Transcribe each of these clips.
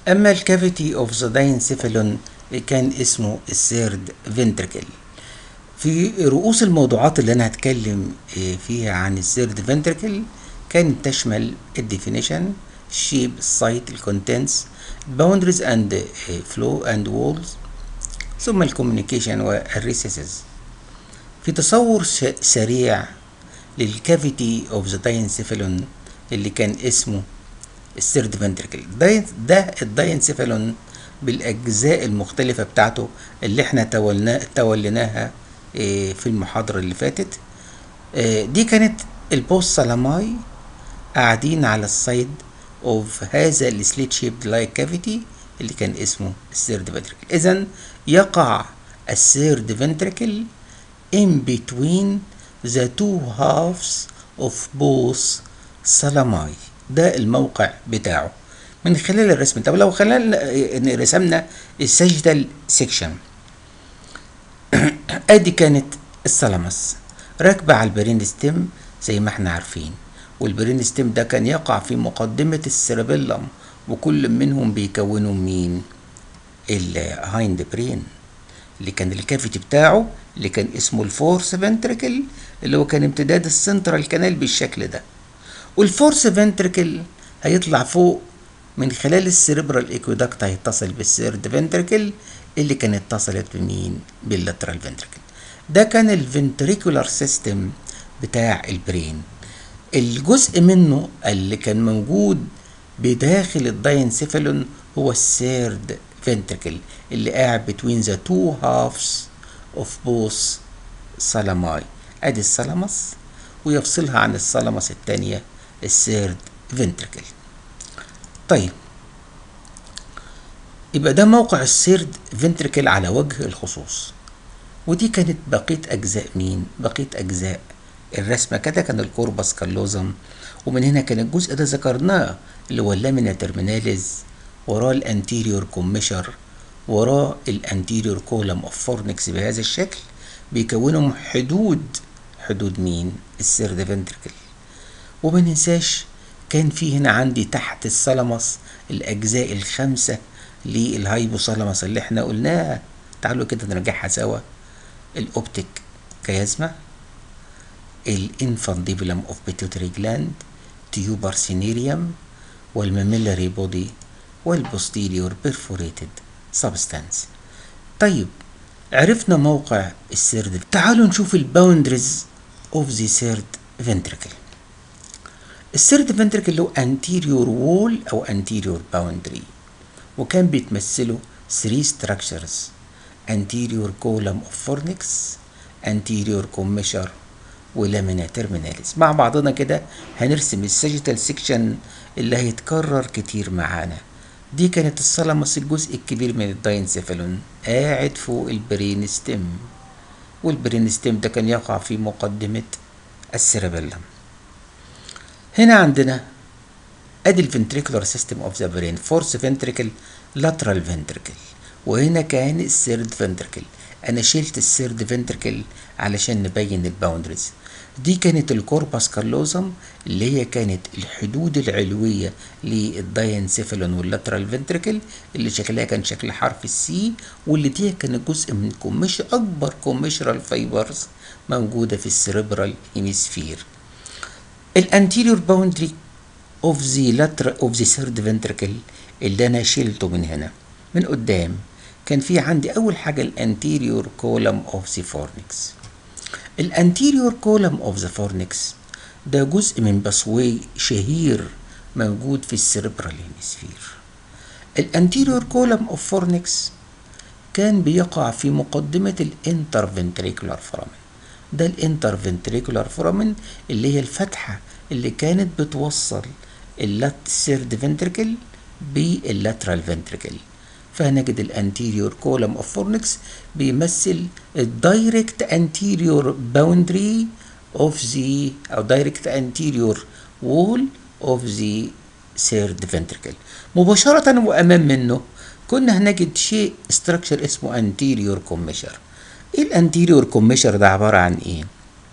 أما الكافيتي اوف ذا داينسيفالون كان اسمه السيرد فنتركل في رؤوس الموضوعات اللي أنا هتكلم آه، فيها عن السيرد فنتركل كانت تشمل الديفينيشن الشيب السايت الكونتنتس boundaries and uh, flow and walls ثم الكوميونيكيشن والريسيسز في تصور س- سريع للكافيتي اوف ذا داينسيفالون اللي كان اسمه السيرد فنتركل ده ده الداينسيفالون بالاجزاء المختلفه بتاعته اللي احنا تولنا توليناها آه، في المحاضره اللي فاتت آه، دي كانت البوست سالاماي قاعدين على السايد اوف هذا السليت شيبد لايك كافيتي اللي كان اسمه السيرد فنتركل اذا يقع السيرد فنتركل in between the two halves of both salami ده الموقع بتاعه من خلال الرسم طب لو خلال ان رسمنا السجدل سيكشن ادي كانت السلامس راكبه على البرين ستيم زي ما احنا عارفين والبرين ستيم ده كان يقع في مقدمه السيربيلم وكل منهم بيكونوا مين الهايند برين اللي كان الكافيتي بتاعه اللي كان اسمه الفورس فنتركل اللي هو كان امتداد السنترال كانال بالشكل ده والفورس فنتركل هيطلع فوق من خلال السيربرال ايكودكت هيتصل بالسيرد فنتركل اللي كانت اتصلت بمين باللاترال فنتركل ده كان الفنتريكولار سيستم بتاع البرين الجزء منه اللي كان موجود بداخل الداينسيفالون هو السيرد فنتركل اللي قاعد between the two halves of both سلاماي ادي السلامس ويفصلها عن السلامس التانية السيرد فنتركل طيب يبقى ده موقع السيرد فنتركل على وجه الخصوص ودي كانت بقية أجزاء مين؟ بقية أجزاء الرسمة كده كان الكوربس كالوزم ومن هنا كان الجزء ده ذكرناه اللي هو اللامينا ترميناليز وراه الانتيريور كوميشر وراه الانتيريور كولم اوف فورنكس بهذا الشكل بيكونوا حدود حدود مين؟ السيرد فنتركل وما ننساش كان في هنا عندي تحت الثالاموس الأجزاء الخمسة للهايبوثالاموس اللي احنا قلناها تعالوا كده نرجعها سوا الأوبتيك كيازما الانفانديبولم اوف بيتوتري جلاند تيوبر سينيريوم والماميلاري بودي والبوستيريور بيرفوريتد سبستانس طيب عرفنا موقع السرد تعالوا نشوف الباوندريز اوف ذا سيرد فنتركل السيرد فنتركل له anterior wall او anterior boundary وكان بيتمثله 3 structures anterior column of fornix anterior commissure ولامينا terminalis مع بعضنا كده هنرسم الساجيتال سيكشن اللي هيتكرر كتير معانا دي كانت الثالاموس الجزء الكبير من الداينسيفالون قاعد فوق البرين ستيم والبرين ستيم ده كان يقع في مقدمة السيربيلم هنا عندنا ادي الفنتريكولار سيستم اوف ذا برين فورس فنتريكل لاترال فنتريكل وهنا كان السيرد فنتريكل انا شلت السيرد فنتريكل علشان نبين الباوندريز دي كانت الكورباس كالوزم اللي هي كانت الحدود العلويه للداينسيفالون واللاترال فنتريكل اللي شكلها كان شكل حرف السي واللي دي كانت جزء من كوميش اكبر كوميشرال فايبرز موجوده في السيربرال هيميسفير الانتيريور باوندري اوف ذا لاتر اوف ذا ثيرد فنتركل اللي انا شلته من هنا من قدام كان في عندي اول حاجه الانتيريور كولم اوف ذا فورنكس الانتيريور كولم اوف ذا فورنكس ده جزء من بصوي شهير موجود في السيربرال هيمسفير الانتيريور كولم اوف فورنكس كان بيقع في مقدمة الانترفنتريكولار فورامين ده الانترفنتريكولار فورامين اللي هي الفتحة اللي كانت بتوصل اللات سيرد فنتركل باللاترال فنتركل فهنجد الانتيريور كولم اوف فورنكس بيمثل الدايركت انتيريور باوندري اوف ذا او دايركت انتيريور وول اوف ذا سيرد فنتركل مباشرة وامام منه كنا هنجد شيء استراكشر اسمه انتيريور كوميشر ايه الانتيريور كوميشر ده عبارة عن ايه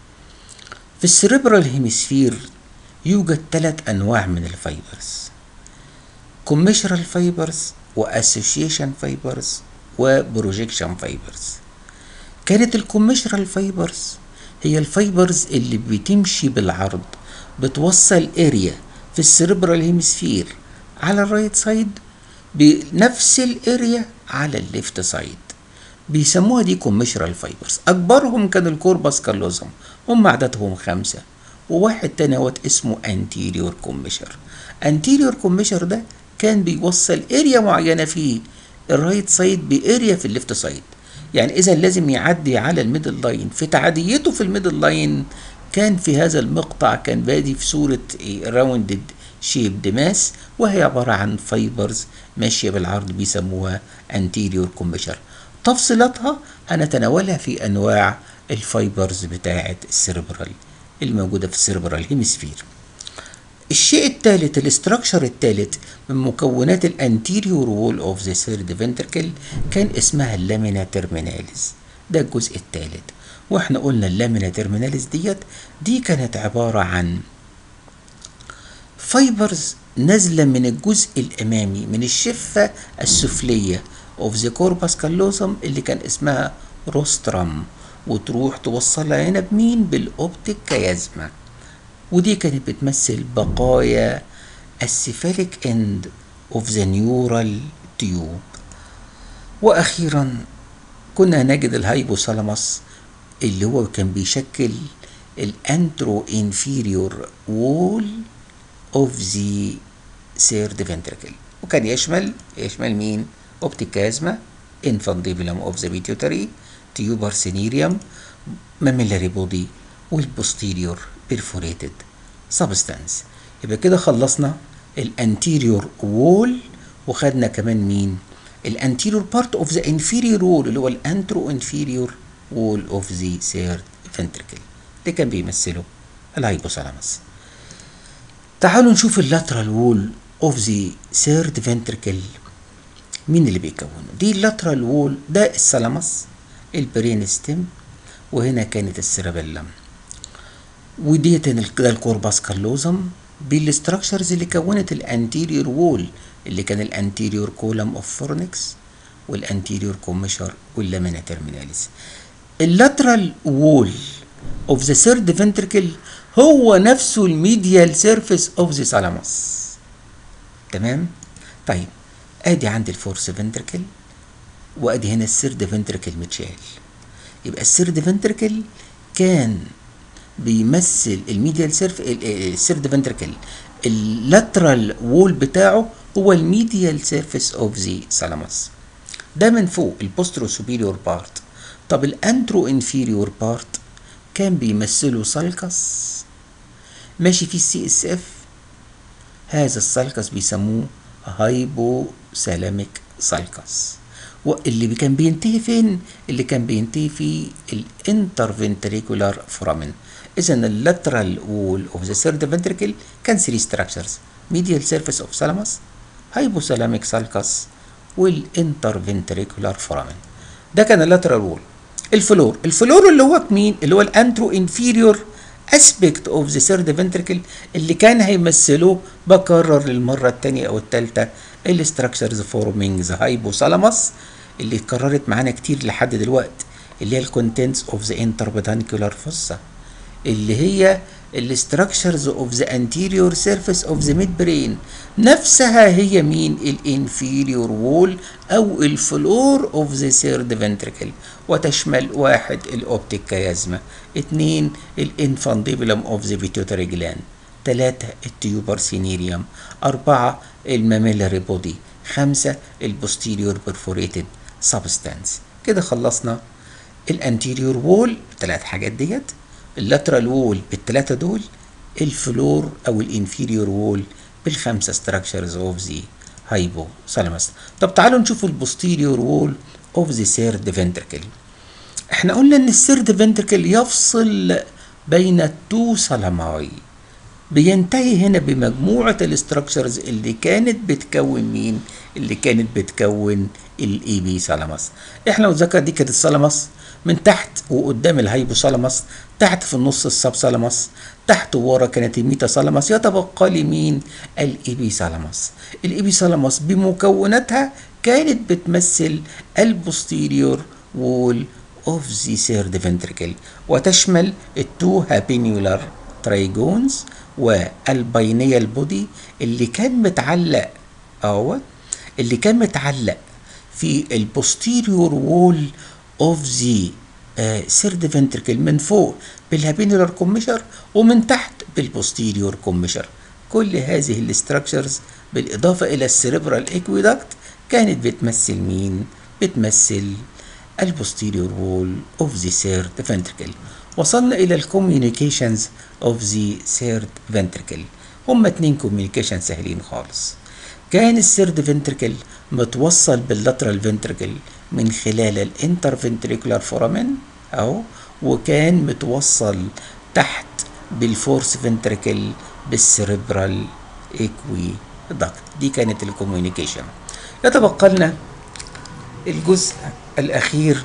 في السريبرال هيمسفير يوجد ثلاث انواع من الفايبرز كوميشرال فايبرز واسوشيشن فايبرز وبروجيكشن فايبرز كانت الكوميشرال فايبرز هي الفايبرز اللي بتمشي بالعرض بتوصل اريا في السيربرال هيمسفير على الرايت سايد بنفس الاريا على الليفت سايد بيسموها دي كوميشرال فايبرز اكبرهم كان الكوربس كالوزم هم عددهم خمسة وواحد تاني هو اسمه انتيريور كوميشر انتيريور كوميشر ده كان بيوصل اريا معينة في الرايت سايد باريا في الليفت سايد يعني اذا لازم يعدي على الميدل لاين في تعديته في الميدل لاين كان في هذا المقطع كان بادي في صورة راوندد شيب ماس وهي عبارة عن فايبرز ماشية بالعرض بيسموها انتيريور كوميشر تفصيلاتها هنتناولها في انواع الفايبرز بتاعة السيربرال الموجودة في السيربرال هيمسفير الشيء الثالث الاستراكشر الثالث من مكونات الانتيريور وول اوف ذا ثيرد فنتركل كان اسمها اللامينا ترميناليز ده الجزء الثالث واحنا قلنا اللامينا ترميناليز ديت دي كانت عبارة عن فايبرز نازلة من الجزء الأمامي من الشفة السفلية اوف ذا كوربس كالوزم اللي كان اسمها روسترم وتروح توصلها هنا بمين بالاوبتيك كيازما ودي كانت بتمثل بقايا السيفاليك اند اوف ذا نيورال تيوب واخيرا كنا نجد الهايبوثالاموس اللي هو كان بيشكل الانترو انفيريور وول اوف ذا سيرد فنتركل وكان يشمل يشمل مين اوبتيك كازما infundibulum of the pituitary tuber cinereum mammillary body والبوستيريور perforated substance يبقى كده خلصنا الانتيريور وول وخدنا كمان مين الانتيريور بارت اوف ذا inferior وول اللي هو الانترو انفيريور وول اوف ذا ثيرد فنتركل اللي كان بيمثله الهايبوثالاموس تعالوا نشوف اللاترال وول اوف ذا ثيرد فنتركل مين اللي بيكونه دي اللاترال وول ده الثالاموس البرين ستيم وهنا كانت السيربيلم وديت ده الكورباس كالوزم بالاستراكشرز اللي كونت الانتيريور وول اللي كان الانتيريور كولم اوف فورنكس والانتيريور كوميشر واللامينا ترميناليس اللاترال وول اوف ذا ثيرد فنتركل هو نفسه الميديال سيرفيس اوف ذا ثالاموس تمام طيب ادي عندي الفورس فنتركل وادي هنا السيرد فنتركل متشال يبقى السيرد فنتركل كان بيمثل الميديال سيرف السيرد فنتركل اللاترال وول بتاعه هو الميديال سيرفيس اوف ذا ثالاموس ده من فوق البوسترو سوبيريور بارت طب الانترو انفيريور بارت كان بيمثله سالكس ماشي فيه السي اس اف هذا السالكس بيسموه هايبوثالاميك سالكس واللي كان بينتهي فين اللي كان بينتهي في الانترفنتريكولار فورامين اذا اللاترال وول اوف ذا ثيرد فنتريكل كان 3 ستراكشرز ميديال سيرفيس اوف ثالاموس هايبوثالاميك سالكس والانترفنتريكولار فورامين ده كان اللاترال وول الفلور الفلور اللي هو مين اللي هو الانترو انفيريور اسبيكت اوف ذا ثيرد فنتريكل اللي كان هيمثلوه بكرر للمره الثانيه او الثالثه الاستراكشرز فورمينج ذا هايبوثالاموس اللي اتكررت معانا كتير لحد دلوقتي اللي هي الكونتنتس اوف ذا انتربيدانكولار فوسا اللي هي الاستراكشرز اوف ذا انتيريور سيرفيس اوف ذا ميد برين نفسها هي مين الانفيريور وول او الفلور اوف ذا سيرد فنتريكل وتشمل واحد الاوبتيك كيازما اتنين الانفانديبولم اوف ذا بيتيوتري جلاند تلاتة التيوبر سينيريوم أربعة الماميلاري بودي خمسة البوستيريور برفوريتد سبستانس كده خلصنا الانتيريور وول الثلاث حاجات ديت اللاترال وول بالثلاثة دول الفلور أو الانفيريور وول بالخمسة ستراكشرز اوف ذا هايبوثالاموس طب تعالوا نشوف البوستيريور وول اوف ذا سيرد فنتركل احنا قلنا ان السيرد فنتركل يفصل بين التو ثالاماي بينتهي هنا بمجموعة الاستراكشرز اللي كانت بتكون مين؟ اللي كانت بتكون الاي بي ثالاموس. احنا لو ذكر دي كانت الثالاموس من تحت وقدام الهايبوثالاموس تحت في النص السبثالاموس تحت وورا كانت الميتاثالاموس يتبقى لي مين الابيثالاموس الابيثالاموس بمكوناتها كانت بتمثل البوستيريور وول اوف ذا سيرد فنتريكل وتشمل التو هابينيولار ترايجونز والباينيال بودي اللي كان متعلق اهو اللي كان متعلق في البوستيريور وول اوف ذا سيرد فنتركل من فوق بالهابينولار كوميشر ومن تحت بالبوستيريور كوميشر كل هذه الاستراكشرز بالاضافه الى السيريبرال اكويدكت كانت بتمثل مين بتمثل البوستيريور وول اوف ذا سيرد فنتركل وصلنا الى الكوميونيكيشنز اوف ذا سيرد فنتركل هما اتنين كوميونيكيشن سهلين خالص كان السيرد فنتركل متوصل باللاترال فنتركل من خلال الانتر فنتريكولار فورامين اهو وكان متوصل تحت بالفورس فنتركل بالسيريبرال اكوي داكت دي كانت الكوميونيكيشن يتبقى لنا الجزء الاخير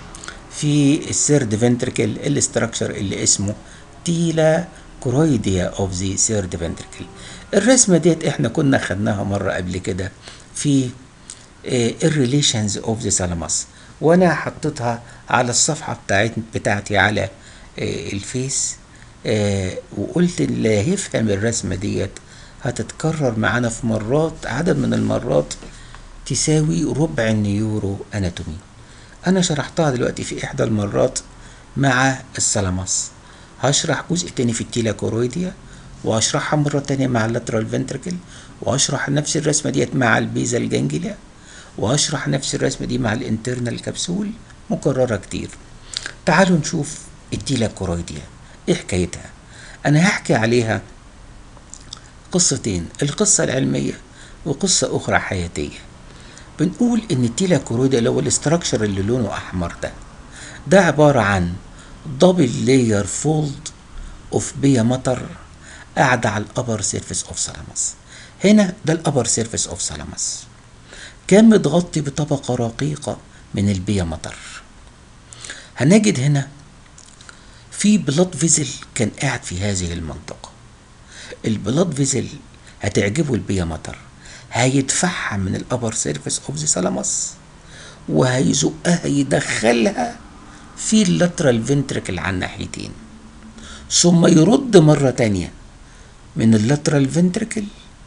في السيرد فنتركل الاستراكشر اللي اسمه تيلا كرويديا اوف ذا سيرد فنتركل الرسمه ديت احنا كنا خدناها مره قبل كده في الريليشنز اوف ذا ثالاموس وانا حطيتها على الصفحه بتاعت بتاعتي على الفيس وقلت اللي هيفهم الرسمه ديت هتتكرر معانا في مرات عدد من المرات تساوي ربع النيورو اناتومي انا شرحتها دلوقتي في احدى المرات مع الثالاموس هشرح جزء تاني في التيلا كورويديا وهشرحها مرة تانية مع اللاترال فنتركل وهشرح نفس الرسمة ديت مع البيزال جانجليا وهشرح نفس الرسمة دي مع الانترنال كبسول مكررة كتير تعالوا نشوف التيلا كورويديا ايه حكايتها انا هحكي عليها قصتين القصة العلمية وقصة اخرى حياتية بنقول ان التيلا كورويديا اللي هو الاستراكشر اللي لونه احمر ده ده عبارة عن دبل لاير فولد اوف بيا مطر قاعدة على الابر سيرفيس اوف ثالاموس هنا ده الابر سيرفيس اوف ثالاموس كان متغطي بطبقة رقيقة من البيا مطر هنجد هنا في بلاد فيزل كان قاعد في هذه المنطقة البلاد فيزل هتعجبه البيا مطر هيدفعها من الابر سيرفيس اوف ذا ثالاموس وهيزقها يدخلها في اللاترال فنتركل على الناحيتين ثم يرد مرة تانية من اللاترال فنتركل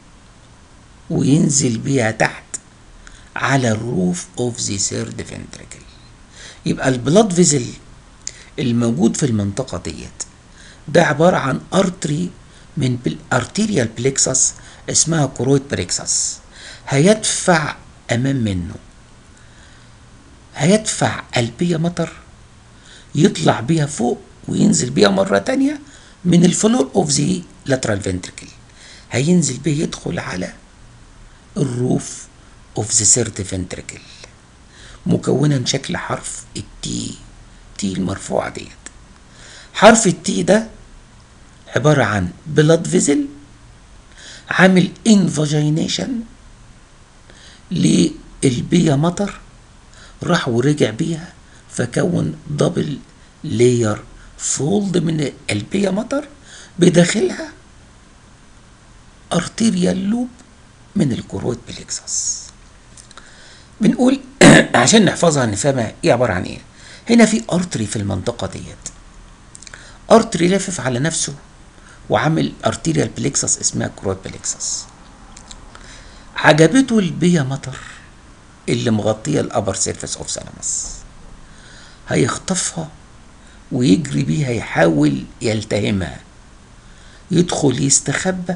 وينزل بيها تحت على الروف اوف ذا سيرد فنتركل يبقى البلاد فيزل الموجود في المنطقة ديت ده عبارة عن ارتري من الارتيريال بليكسس اسمها كرويد بريكسس هيدفع امام منه هيدفع البيا مطر يطلع بيها فوق وينزل بيها مرة تانية من الفلور اوف ذا لاترال فنتركل هينزل بيه يدخل على الروف اوف ذا سيرد فنتركل مكونا شكل حرف التي تي المرفوعة ديت حرف التي ده عبارة عن بلاد فيزل عامل انفاجينيشن للبيا مطر راح ورجع بيها فكون دبل لاير فولد من البيا مطر بداخلها ارتيريال لوب من الكرويد بليكسس بنقول عشان نحفظها نفهمها ايه عباره عن ايه هنا في ارتري في المنطقه ديت ارتري لافف على نفسه وعامل ارتيريال بليكسس اسمها كرويد بليكسس عجبته البيا مطر اللي مغطيه الابر سيرفيس اوف ثالاموس هيخطفها ويجري بيها يحاول يلتهمها يدخل يستخبى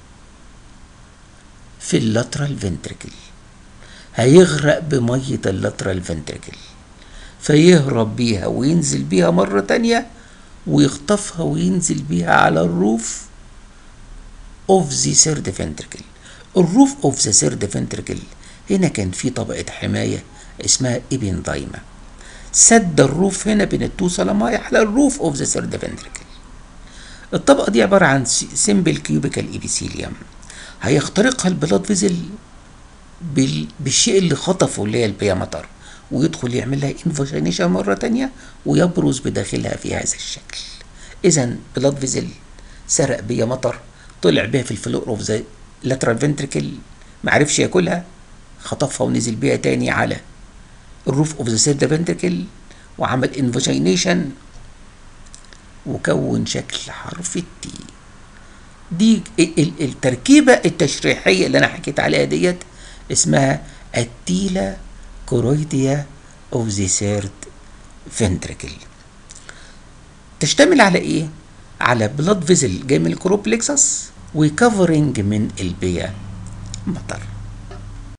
في اللاترال فنتركل هيغرق بمية اللاترال فنتركل فيهرب بيها وينزل بيها مرة تانية ويخطفها وينزل بيها على الروف اوف ذا سيرد فنتركل الروف اوف ذا سيرد فنتركل هنا كان في طبقة حماية اسمها ابندايما سد الروف هنا بين التو سلاماي على الروف اوف ذا سيرد فنتركل الطبقة دي عبارة عن سيمبل كيوبيكال ايبيثيليوم هيخترقها البلاد فيزل بال... بالشيء اللي خطفه اللي هي البيا مطر ويدخل يعمل لها انفوجينيشن مرة تانية ويبرز بداخلها في هذا الشكل إذا بلاد فيزل سرق بيا مطر طلع بيها في الفلور اوف ذا لاترال فنتريكل معرفش ياكلها خطفها ونزل بيها تاني على الروف اوف ذا سيرد فنتريكل وعمل انفوجينيشن وكون شكل حرف التي دي التركيبة التشريحية اللي أنا حكيت عليها ديت اسمها التيلا كورويديا اوف ذا سيرد فنتريكل تشتمل على ايه؟ على بلاد فيزل جاي من الكروبلكسس وكفرنج من البيا مطر